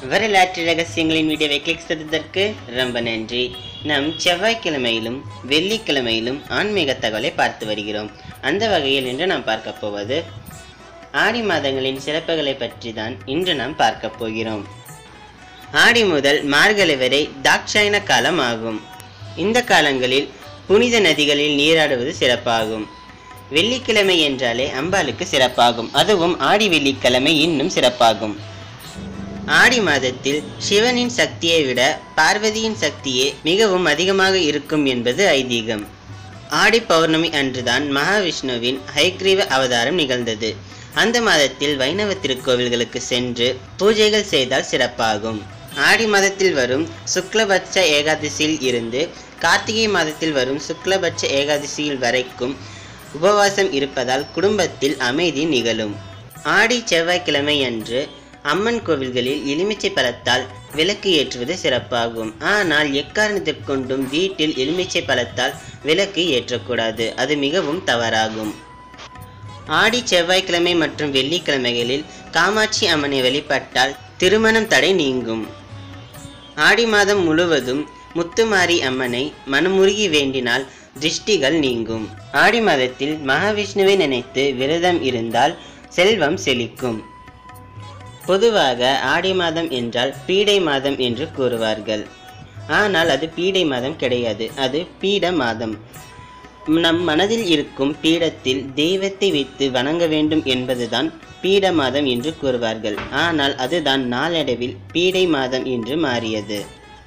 வரலாற்று ரகசியங்களின் வீடியோவை கிளிக் செய்ததற்கு ரொம்ப நன்றி நம் செவ்வாய்க்கிழமையிலும் வெள்ளிக்கிழமையிலும் ஆன்மீக தகவலை பார்த்து வருகிறோம் அந்த வகையில் இன்று நாம் பார்க்க போவது ஆடி மாதங்களின் சிறப்புகளை பற்றி தான் இன்று நாம் பார்க்க போகிறோம் ஆடி முதல் மார்கழி வரை தாட்சாயன காலம் ஆகும் இந்த காலங்களில் புனித நதிகளில் நீராடுவது சிறப்பாகும் வெள்ளிக்கிழமை என்றாலே அம்பாளுக்கு சிறப்பாகும் அதுவும் ஆடி வெள்ளிக்கிழமை இன்னும் சிறப்பாகும் ஆடி மாதத்தில் சிவனின் சக்தியை விட பார்வதியின் சக்தியே மிகவும் அதிகமாக இருக்கும் என்பது ஐதீகம் ஆடி பௌர்ணமி அன்றுதான் மகாவிஷ்ணுவின் ஹைக்ரீவ அவதாரம் நிகழ்ந்தது அந்த மாதத்தில் வைணவ திருக்கோவில்களுக்கு சென்று பூஜைகள் செய்தால் சிறப்பாகும் ஆடி மாதத்தில் வரும் சுக்லபட்ச ஏகாதசியில் இருந்து கார்த்திகை மாதத்தில் வரும் சுக்லபட்ச ஏகாதசியில் வரைக்கும் உபவாசம் இருப்பதால் குடும்பத்தில் அமைதி நிகழும் ஆடி செவ்வாய்க்கிழமை அன்று அம்மன் கோவில்களில் எலுமிச்சை பழத்தால் விளக்கு ஏற்றுவது சிறப்பாகும் ஆனால் எக்காரணத்திற்கொண்டும் வீட்டில் எலுமிச்சை பழத்தால் விளக்கு ஏற்றக்கூடாது அது மிகவும் தவறாகும் ஆடி செவ்வாய்க்கிழமை மற்றும் வெள்ளிக்கிழமைகளில் காமாட்சி அம்மனை வழிபட்டால் திருமணம் தடை நீங்கும் ஆடி மாதம் முழுவதும் முத்துமாரி அம்மனை மனமுருகி வேண்டினால் திருஷ்டிகள் நீங்கும் ஆடி மாதத்தில் மகாவிஷ்ணுவை நினைத்து விரதம் இருந்தால் செல்வம் செழிக்கும் பொதுவாக ஆடி மாதம் என்றால் பீடை மாதம் என்று கூறுவார்கள் ஆனால் அது பீடை மாதம் கிடையாது அது பீட மாதம் நம் மனதில் இருக்கும் பீடத்தில் தெய்வத்தை வைத்து வணங்க வேண்டும் என்பதுதான் பீட மாதம் என்று கூறுவார்கள் ஆனால் அதுதான் நாளடைவில் பீடை மாதம் என்று மாறியது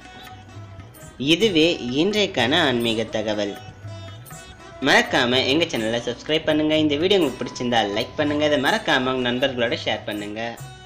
இதுவே இன்றைக்கான ஆன்மீக தகவல் மறக்காம எங்க சேனலை சப்ஸ்கிரைப் பண்ணுங்க இந்த வீடியோ உங்களுக்கு பிடிச்சிருந்தா லைக் பண்ணுங்க இதை மறக்காம உங்க நண்பர்களோட ஷேர் பண்ணுங்க